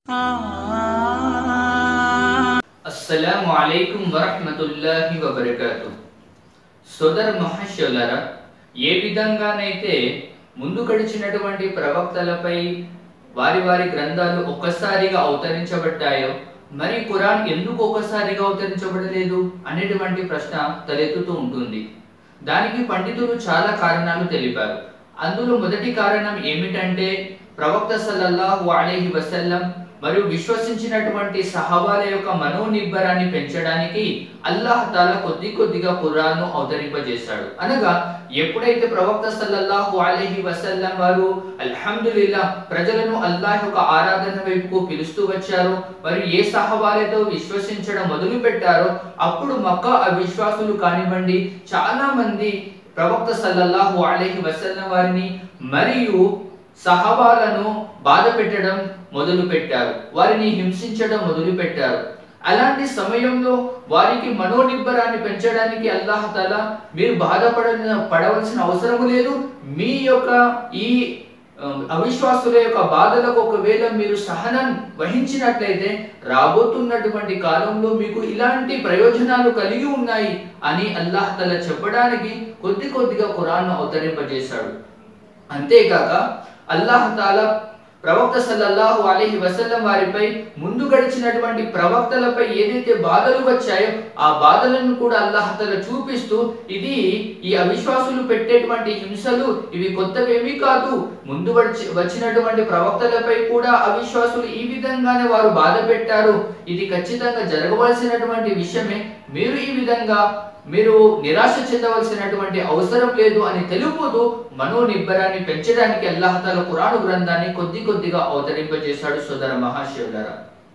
అస్సలాము అలైకుం వరహ్మతుల్లాహి వబరకాతు సోదర మహాశయులరా ఏ విధంగానైతే ముందు గడిచినటువంటి ప్రవక్తలపై వారి వారి గ్రంథాలు ఒక్కసారిగా అవతరించబడ్డాయో మరి ఖురాన్ ఎందుకు ఒక్కసారిగా అవతరించబడలేదు అనేటువంటి ప్రశ్న తలెత్తుతూ ఉంటుంది దానికి పండితులు చాలా కారణాలు తెలిపారు అందులో మొదటి కారణం ఏమిటంటే ప్రవక్త సల్లల్లాహు అలైహి వసల్లం మరియు విశ్వసించినటువంటి సహవాల యొక్క మనోనిబ్బరాన్ని పెంచడానికి అల్లాహ్ తాలా కొద్ది కొద్దిగా ఖురాన్ను అవతరింపజేశాడు అనగా ఎప్పుడైతే ప్రవక్త సల్లల్లాహు అలైహి వసల్లం వారు అల్హమ్దులిల్లా ప్రజలను అల్లాహ్ యొక్క ఆరాధన వైపుకు పిలుస్తూ వచ్చారో మరియు ఏ సహవాలతో విశ్వసించడం మొదలు పెట్టారో అప్పుడు మక్కా అవిశ్వాసులు కానివ్వండి చాలా మంది ప్రవక్త సల్లల్లాహు అలైహి వసల్లం వారిని మరియు సహవాలను బాధ పెట్టడం మొదలు పెట్టారు వారిని హింసించడం మొదలు పెట్టారు అలాంటి సమయంలో వారికి మనోనిబ్బరాన్ని పెంచడానికి అల్లాహతాల మీరు బాధపడ పడవలసిన అవసరం లేదు మీ యొక్క ఈ ఆ, అవిశ్వాసుల యొక్క బాధలకు ఒకవేళ మీరు సహనం వహించినట్లయితే రాబోతున్నటువంటి కాలంలో మీకు ఇలాంటి ప్రయోజనాలు కలిగి ఉన్నాయి అని అల్లాహ్ తల చెప్పడానికి కొద్ది కొద్దిగా ఖురాన్ను అవతరింపజేశాడు అంతేకాక అల్లాహ్ తాలా ప్రవక్త సల్లల్లాహు అలైహి వసల్లం వారిపై ముందు గడిచినటువంటి ప్రవక్తలపై ఏదైతే బాధలు వచ్చాయో ఆ బాధలను కూడా అల్లాహ్ తాలా చూపిస్తూ ఇది ఈ అవిశ్వాసులు పెట్టేటువంటి హింసలు ఇవి కొత్తవేమీ కాదు ముందు వచ్చి వచ్చినటువంటి ప్రవక్తలపై కూడా అవిశ్వాసులు ఈ విధంగానే వారు బాధ పెట్టారు ఇది ఖచ్చితంగా జరగవలసినటువంటి విషయమే మీరు ఈ విధంగా మీరు నిరాశ చెందవలసినటువంటి అవసరం లేదు అని తెలుపుతూ మనోనిబ్బరాన్ని పెంచడానికి అల్లాహతాల కురాను గ్రంథాన్ని కొద్ది కొద్దిగా అవతరింపజేశాడు సోదర మహాశివులరా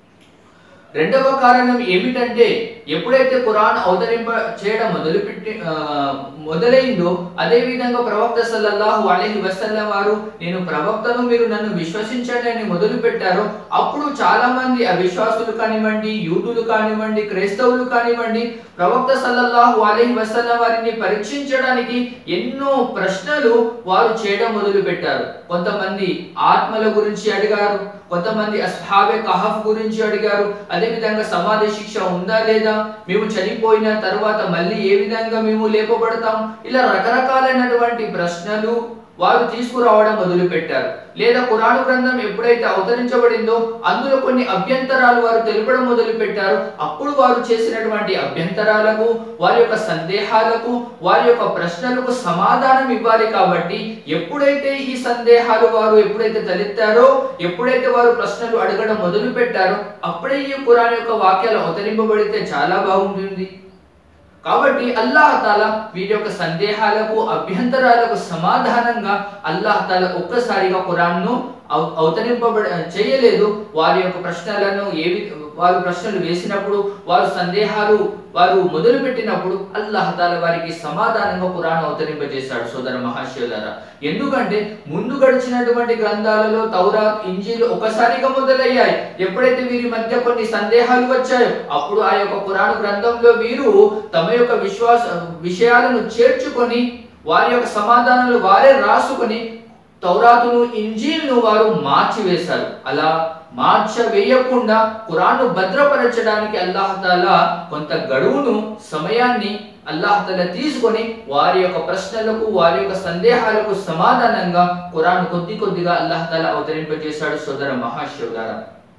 రెండవ కారణం ఏమిటంటే ఎప్పుడైతే ఖురాన్ అవతరింప చేయడం మొదలుపెట్టి ఆ, మొదలైందో అదే విధంగా ప్రవక్త సల్లల్లాహు అలైహి వసల్లం వారు నేను ప్రవక్తను మీరు నన్ను విశ్వసించండి అని మొదలు పెట్టారో అప్పుడు చాలా మంది అవిశ్వాసులు కానివ్వండి యూదులు కానివ్వండి క్రైస్తవులు కానివ్వండి ప్రవక్త సల్లల్లాహు అలైహి వసల్లం వారిని పరీక్షించడానికి ఎన్నో ప్రశ్నలు వారు చేయడం మొదలు పెట్టారు కొంతమంది ఆత్మల గురించి అడిగారు కొంతమంది అస్హాబే కహఫ్ గురించి అడిగారు అదే విధంగా సమాధి శిక్ష ఉందా లేదా మేము చనిపోయిన తర్వాత మళ్ళీ ఏ విధంగా మేము లేపబడతాం ఇలా రకరకాలైనటువంటి ప్రశ్నలు వారు తీసుకురావడం మొదలు పెట్టారు లేదా కురాను గ్రంథం ఎప్పుడైతే అవతరించబడిందో అందులో కొన్ని అభ్యంతరాలు వారు తెలుపడం మొదలు పెట్టారు అప్పుడు వారు చేసినటువంటి అభ్యంతరాలకు వారి యొక్క సందేహాలకు వారి యొక్క ప్రశ్నలకు సమాధానం ఇవ్వాలి కాబట్టి ఎప్పుడైతే ఈ సందేహాలు వారు ఎప్పుడైతే తలెత్తారో ఎప్పుడైతే వారు ప్రశ్నలు అడగడం మొదలు పెట్టారో అప్పుడే ఈ కురాన్ యొక్క వాక్యాలు అవతరింపబడితే చాలా బాగుంటుంది కాబట్టి అల్లాహ్ తాలా వీరి యొక్క సందేహాలకు అభ్యంతరాలకు సమాధానంగా అల్లాహ్ తాలా ఒక్కసారిగా ఖురాన్ను అవ- అవతరింపబడ చేయలేదు వారి యొక్క ప్రశ్నలను ఏవి వారు ప్రశ్నలు వేసినప్పుడు వారు సందేహాలు వారు మొదలు పెట్టినప్పుడు అల్లాహ్ తాలా వారికి సమాధానంగా ఖురాన్ అవతరింపజేశాడు సోదర మహాశివులారా ఎందుకంటే ముందు గడిచినటువంటి గ్రంథాలలో తౌరాత్ ఇంజీలు ఒకసారిగా మొదలయ్యాయి ఎప్పుడైతే వీరి మధ్య కొన్ని సందేహాలు వచ్చాయో అప్పుడు ఆ యొక్క పురాణ గ్రంథంలో వీరు తమ యొక్క విశ్వాస విషయాలను చేర్చుకొని వారి యొక్క సమాధానాలు వారే రాసుకొని తౌరాతును ఇంజీల్ను వారు మార్చివేశారు అలా మార్చవేయకుండా ఖురాన్ను భద్రపరచడానికి అల్లాహతాలా కొంత గడువును సమయాన్ని అల్లాహతాలా తీసుకొని వారి యొక్క ప్రశ్నలకు వారి యొక్క సందేహాలకు సమాధానంగా ఖురాన్ కొద్ది కొద్దిగా అల్లాహతాలా అవతరింపజేశాడు సోదర మహాశివులారా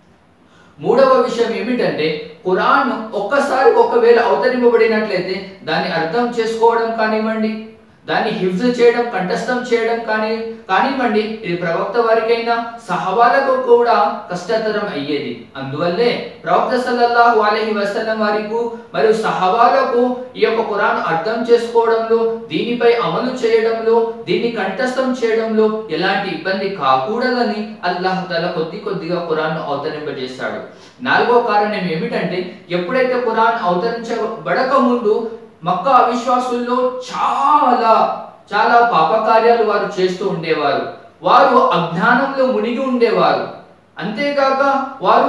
మూడవ విషయం ఏమిటంటే ఖురాన్ ఒక్కసారి ఒకవేళ అవతరింపబడినట్లయితే దాన్ని అర్థం చేసుకోవడం కానివ్వండి దాన్ని హిఫ్జ్ చేయడం కంఠస్థం చేయడం కానీ కానివ్వండి ఇది ప్రవక్త వారికైనా సహవాలకు కూడా కష్టతరం అయ్యేది అందువల్లే ప్రవక్త సల్లల్లాహు అలైహి వసల్లం వారికి మరియు సహవాలకు ఈ యొక్క ఖురాన్ అర్థం చేసుకోవడంలో దీనిపై అమలు చేయడంలో దీన్ని కంఠస్థం చేయడంలో ఎలాంటి ఇబ్బంది కాకూడదని అల్లాహ్ తల కొద్ది కొద్దిగా ఖురాన్ అవతరింపజేశాడు నాలుగో కారణం ఏమిటంటే ఎప్పుడైతే ఖురాన్ అవతరించబడక ముందు మక్కా అవిశ్వాసుల్లో చాలా చాలా పాపకార్యాలు వారు చేస్తూ ఉండేవారు వారు అజ్ఞానంలో మునిగి ఉండేవారు అంతేకాక వారు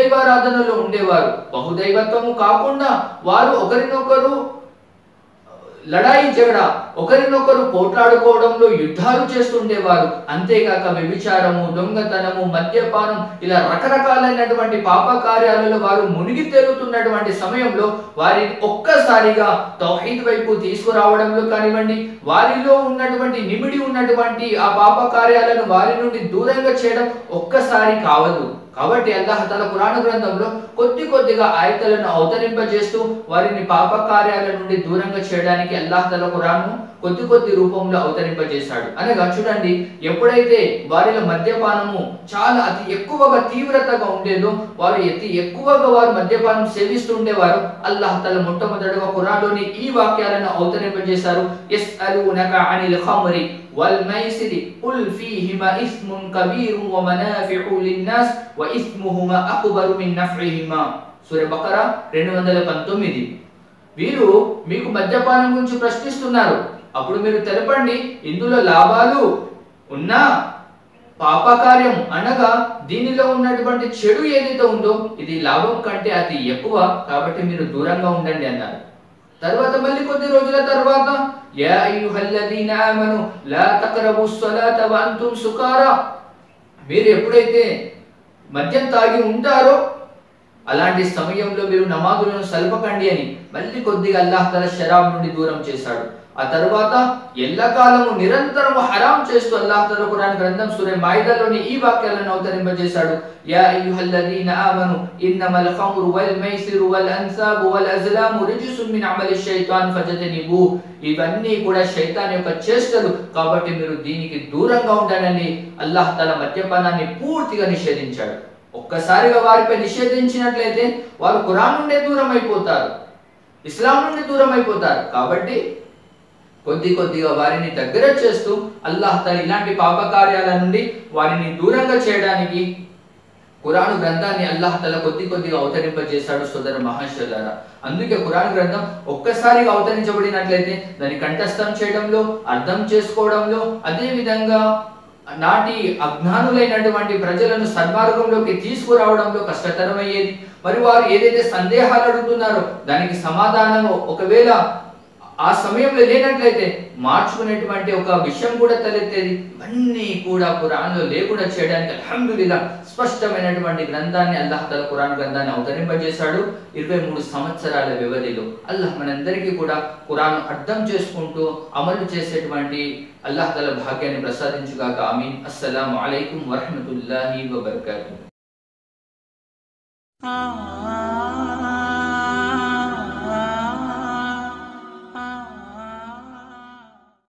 బహుదైవారాధనలో ఉండేవారు బహుదైవత్వము కాకుండా వారు ఒకరినొకరు లడాయి జగడ ఒకరినొకరు పోట్లాడుకోవడంలో యుద్ధాలు చేస్తుండేవారు అంతేకాక వ్యభిచారము దొంగతనము మద్యపానం ఇలా రకరకాలైనటువంటి పాప కార్యాలలో వారు మునిగి తేలుతున్నటువంటి సమయంలో వారిని ఒక్కసారిగా తౌహీద్ వైపు తీసుకురావడంలో కానివ్వండి వారిలో ఉన్నటువంటి నిమిడి ఉన్నటువంటి ఆ పాప కార్యాలను వారి నుండి దూరంగా చేయడం ఒక్కసారి కావదు కాబట్టి అల్లాహ్ తల పురాణ గ్రంథంలో కొద్ది కొద్దిగా ఆయతలను అవతరింపజేస్తూ వారిని పాప కార్యాల నుండి దూరంగా చేయడానికి అల్లాహ్ తల ఖురాన్ను కొద్ది కొద్ది రూపంలో అవతరింపజేశాడు అనగా చూడండి ఎప్పుడైతే వారిలో మద్యపానము చాలా అతి ఎక్కువగా తీవ్రతగా ఉండేదో వారు అతి ఎక్కువగా వారు మద్యపానం సేవిస్తుండేవారు అల్లాహ్ తల మొట్టమొదటిగా ఖురాన్లోని ఈ వాక్యాలను అవతరింపజేశారు ఎస్ అలునక అనిల్ ఖమ్రి వల్ మైసిరి ఉల్ ఫీహిమా ఇస్మున్ కబీరు వ మనాఫిఉ లిన్నాస్ వ ఇస్ముహుమా అక్బరు మిన్ నఫ్ఇహిమా సూర బకరా రెండు వందల పంతొమ్మిది వీరు మీకు మద్యపానం గురించి ప్రశ్నిస్తున్నారు అప్పుడు మీరు తెలపండి ఇందులో లాభాలు ఉన్నా పాపకార్యం అనగా దీనిలో ఉన్నటువంటి చెడు ఏదైతే ఉందో ఇది లాభం కంటే అతి ఎక్కువ కాబట్టి మీరు దూరంగా ఉండండి అన్నారు తర్వాత మళ్ళీ కొద్ది రోజుల తర్వాత యా అయ్యుహల్లదీన ఆమను లా తక్రబు స్సలాత వ అంతుం సుకారా మీరు ఎప్పుడైతే మద్యం తాగి ఉంటారో అలాంటి సమయంలో మీరు నమాజులను సల్పకండి అని మళ్ళీ కొద్దిగా అల్లాహ్ తల షరాబ్ నుండి దూరం చేశాడు ఆ తర్వాత ఎల్లకాలము నిరంతరము హరాం చేస్తూ అల్లాహ్ తల ఖురాన్ గ్రంథం సూర్య మాయిదాలోని ఈ వాక్యాలను అవతరింపజేశాడు యా అయ్యుహల్లదీన ఆమను ఇన్నమల్ ఖమ్రు వల్ మైసిరు వల్ అన్సాబు వల్ అజ్లాము రిజ్సున్ మిన్ అమలి షైతాన్ ఫజతనిబు ఇవన్నీ కూడా శైతాన్ యొక్క చేష్టలు కాబట్టి మీరు దీనికి దూరంగా ఉండాలని అల్లాహ్ తల మద్యపానాన్ని పూర్తిగా నిషేధించాడు ఒక్కసారిగా వారిపై నిషేధించినట్లయితే వారు ఖురాన్ నుండే దూరం అయిపోతారు ఇస్లాం నుండి దూరం అయిపోతారు కాబట్టి కొద్ది కొద్దిగా వారిని దగ్గర చేస్తూ అల్లాహ్ తల ఇలాంటి పాపకార్యాల నుండి వారిని దూరంగా చేయడానికి ఖురాను గ్రంథాన్ని అల్లాహ్ తల కొద్ది కొద్దిగా అవతరింపజేశాడు సోదర మహాశయులారా అందుకే ఖురాన్ గ్రంథం ఒక్కసారిగా అవతరించబడినట్లయితే దాన్ని కంఠస్థం చేయడంలో అర్థం చేసుకోవడంలో అదే విధంగా నాటి అజ్ఞానులైనటువంటి ప్రజలను సన్మార్గంలోకి తీసుకురావడంలో కష్టతరమయ్యేది మరి వారు ఏదైతే సందేహాలు అడుగుతున్నారో దానికి సమాధానం ఒకవేళ ఆ సమయంలో లేనట్లయితే మార్చుకునేటువంటి ఒక విషయం కూడా తలెత్తేది ఇవన్నీ కూడా ఖురాన్లో లేకుండా చేయడానికి అల్హమ్దులిల్లా స్పష్టమైనటువంటి గ్రంథాన్ని అల్లాహ్ తల ఖురాన్ గ్రంథాన్ని అవతరింపజేశాడు ఇరవై మూడు సంవత్సరాల వ్యవధిలో అల్లాహ్ మనందరికీ కూడా ఖురాన్ అర్థం చేసుకుంటూ అమలు చేసేటువంటి అల్లాహ్ తల భాగ్యాన్ని ప్రసాదించుగాక ఆమీన్ అస్సలాము అలైకుం వరహమతుల్లాహి వబర్కాతు ఆ